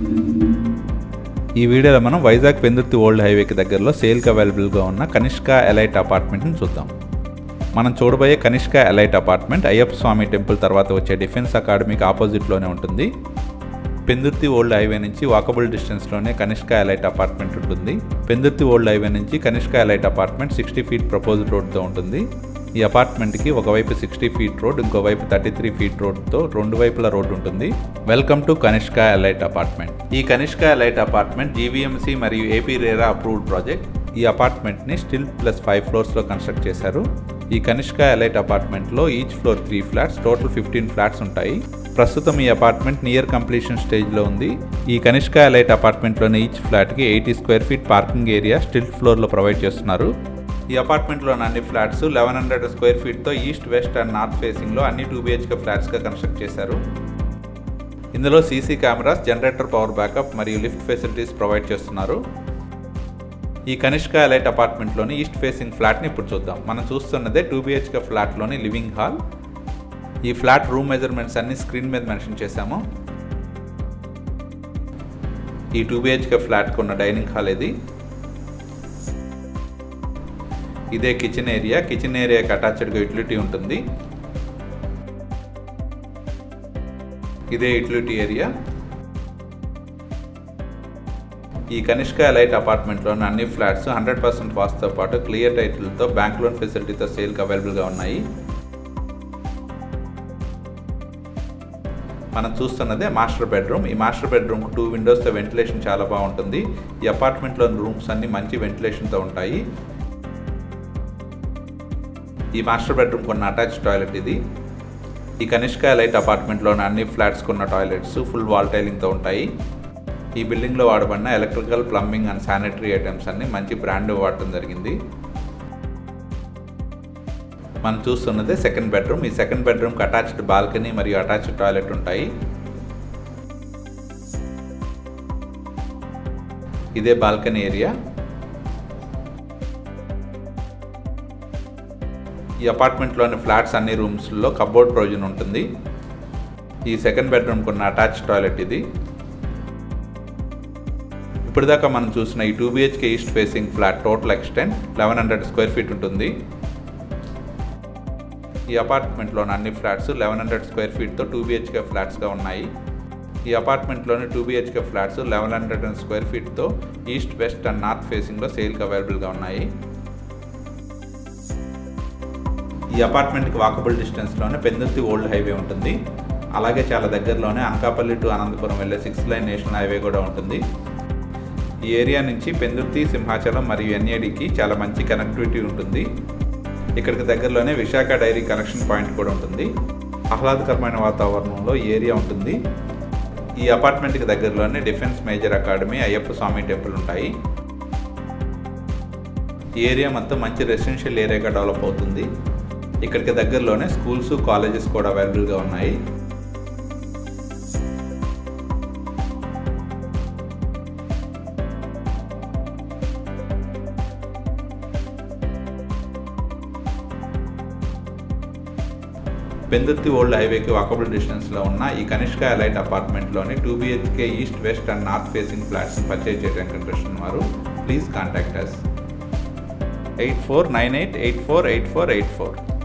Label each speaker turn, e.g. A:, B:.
A: ఈ వీడియోలో మనం వైజాగ్ పెందుర్తి ఓల్డ్ హైవేకి దగ్గరలో సేల్కి అవైలబుల్గా ఉన్న కనిష్క ఎలైట్ అపార్ట్మెంట్ని చూద్దాం మనం చూడబోయే Kanishka elite apartment Ayyappa Swamy temple తర్వాత వచ్చే డిఫెన్స్ అకాడమీకి ఆపోజిట్లోనే ఉంటుంది పెందుర్తి ఓల్డ్ హైవే నుంచి వాకబుల్ డిస్టెన్స్లోనే కనిష్క ఎలైట్ అపార్ట్మెంట్ ఉంటుంది పెందుర్తి ఓల్డ్ హైవే నుంచి Kanishka elite apartment sixty feet proposed రోడ్తో ఉంటుంది ఈ అపార్ట్మెంట్కి ఒకవైపు సిక్స్టీ ఫీట్ రోడ్ ఇంకోవైపు థర్టీ త్రీ ఫీట్ రోడ్తో రెండు వైపుల రోడ్ ఉంటుంది welcome to Kanishka elite apartment ఈ కనిష్క ఎలైట్ అపార్ట్మెంట్ జీవీఎంసీ మరియు ఏపీ రేరా అప్రూవ్డ్ ప్రాజెక్ట్ ఈ అపార్ట్మెంట్ని స్టిల్ ప్లస్ ఫైవ్ ఫ్లోర్స్లో కన్స్ట్రక్ట్ చేశారు ఈ కనిష్క ఎలైట్ అపార్ట్మెంట్లో each floor three flats total fifteen flats ఉంటాయి ప్రస్తుతం ఈ అపార్ట్మెంట్ నియర్ కంప్లీషన్ స్టేజ్లో ఉంది ఈ కనిష్క ఎలైట్ అపార్ట్మెంట్లోని ఈచ్ ఫ్లాట్కి eighty square feet parking area stilt ఫ్లోర్లో ప్రొవైడ్ చేస్తున్నారు ఈ అపార్ట్మెంట్లోని అన్ని ఫ్లాట్స్ లెవెన్ హండ్రెడ్ స్క్వేర్ ఫీట్తో ఈస్ట్ వెస్ట్ అండ్ నార్త్ ఫేసింగ్లో అన్ని టూ బిహెచ్కే ఫ్లాట్స్గా కన్స్ట్రక్ట్ చేశారు ఇందులో CC cameras generator power backup మరియు లిఫ్ట్ ఫెసిలిటీస్ ప్రొవైడ్ చేస్తున్నారు ఈ కనిష్క ఎలైట్ అపార్ట్మెంట్లోని ఈస్ట్ ఫేసింగ్ ఫ్లాట్ని ఇప్పుడు చూద్దాం మనం చూస్తున్నదే టూ బిహెచ్కే ఫ్లాట్లోని లివింగ్ హాల్ ఈ ఫ్లాట్ రూమ్ మెజర్మెంట్స్ అన్ని స్క్రీన్ మీద మెన్షన్ చేశాము ఈ టూ బిహెచ్కే ఫ్లాట్కి ఉన్న డైనింగ్ హాల్ ఇది ఇదే కిచెన్ ఏరియా కిచెన్ ఏరియాకి అటాచ్డ్గా యూటిలిటీ ఉంటుంది ఇదే యూటిలిటీ ఏరియా ఈ కనిష్క ఎలైట్ అపార్ట్మెంట్లోని అన్ని ఫ్లాట్స్ హండ్రెడ్ పర్సెంట్ వాస్తో పాటు క్లియర్ టైటిల్తో బ్యాంక్ లోన్ ఫెసిలిటీతో సేల్కి అవైలబుల్గా ఉన్నాయి మనం చూస్తున్నదే మాస్టర్ బెడ్రూమ్ ఈ మాస్టర్ బెడ్రూమ్ టూ విండోస్తో వెంటిలేషన్ చాలా బాగుంటుంది ఈ అపార్ట్మెంట్లోని రూమ్స్ అన్ని మంచి వెంటిలేషన్తో ఉంటాయి ఈ మాస్టర్ బెడ్రూమ్ కొన్న అటాచ్ టాయిలెట్ ఇది ఈ కనిష్క లైట్ అపార్ట్మెంట్లోని అన్ని ఫ్లాట్స్ కొన్న టాయిలెట్స్ ఫుల్ వాల్ టైలింగ్తో ఉంటాయి ఈ బిల్డింగ్లో వాడబడిన electrical plumbing and sanitary items అన్ని మంచి బ్రాండ్ వాడటం జరిగింది మనం చూస్తున్నది సెకండ్ బెడ్రూమ్ ఈ సెకండ్ బెడ్రూమ్కి అటాచ్డ్ బాల్కనీ మరియు అటాచ్డ్ టాయిలెట్ ఉంటాయి ఇదే బాల్కనీ ఏరియా ఈ అపార్ట్మెంట్లోని ఫ్లాట్స్ అన్ని రూమ్స్లో కబోర్డ్ ప్రొవిజన్ ఉంటుంది ఈ సెకండ్ బెడ్రూమ్కి ఉన్న అటాచ్ టాయిలెట్ ఇది ఇప్పటిదాకా మనం చూసిన ఈ two BHK east facing flat total extent eleven hundred square feet ఉంటుంది ఈ అపార్ట్మెంట్లోని అన్ని ఫ్లాట్స్ లెవెన్ హండ్రెడ్ స్క్వేర్ ఫీట్తో టూ బిహెచ్కే ఫ్లాట్స్గా ఉన్నాయి ఈ అపార్ట్మెంట్లోని two BHK flats eleven hundred and square ఫీట్తో ఈస్ట్ వెస్ట్ అండ్ నార్త్ ఫేసింగ్లో సేల్కి అవైలబుల్గా ఉన్నాయి ఈ అపార్ట్మెంట్కి వాకబుల్ డిస్టెన్స్లోనే పెందుర్తి ఓల్డ్ హైవే ఉంటుంది అలాగే చాలా దగ్గరలోనే అనకాపల్లి టు అనంతపురం వెళ్ళే సిక్స్ లైన్ నేషనల్ హైవే కూడా ఉంటుంది ఈ ఏరియా నుంచి పెందుర్తి సింహాచలం మరియు ఎన్ఏడికి చాలా మంచి కనెక్టివిటీ ఉంటుంది ఇక్కడికి దగ్గరలోనే విశాఖ డైరీ కనెక్షన్ పాయింట్ కూడా ఉంటుంది ఆహ్లాదకరమైన వాతావరణంలో ఈ ఏరియా ఉంటుంది ఈ అపార్ట్మెంట్కి దగ్గరలోనే defence major academy Ayyappa Swamy temple ఉంటాయి ఈ ఏరియా మొత్తం మంచి రెసిడెన్షియల్ ఏరియాగా డెవలప్ అవుతుంది ఇక్కడికి దగ్గరలోనే స్కూల్స్ కాలేజెస్ కూడా అవైలబుల్గా ఉన్నాయి పెందుర్తి ఓల్డ్ హైవేకి వాకబుల్ డిస్టెన్స్లో ఉన్న ఈ కనిష్క ఎలైట్ అపార్ట్మెంట్లోని two BHK east west and north facing ఫ్లాట్స్ని పర్చేజ్ చేయడానికి ఇంట్రెస్ట్ ఉన్నవారు please contact us eight four nine eight eight four eight four eight four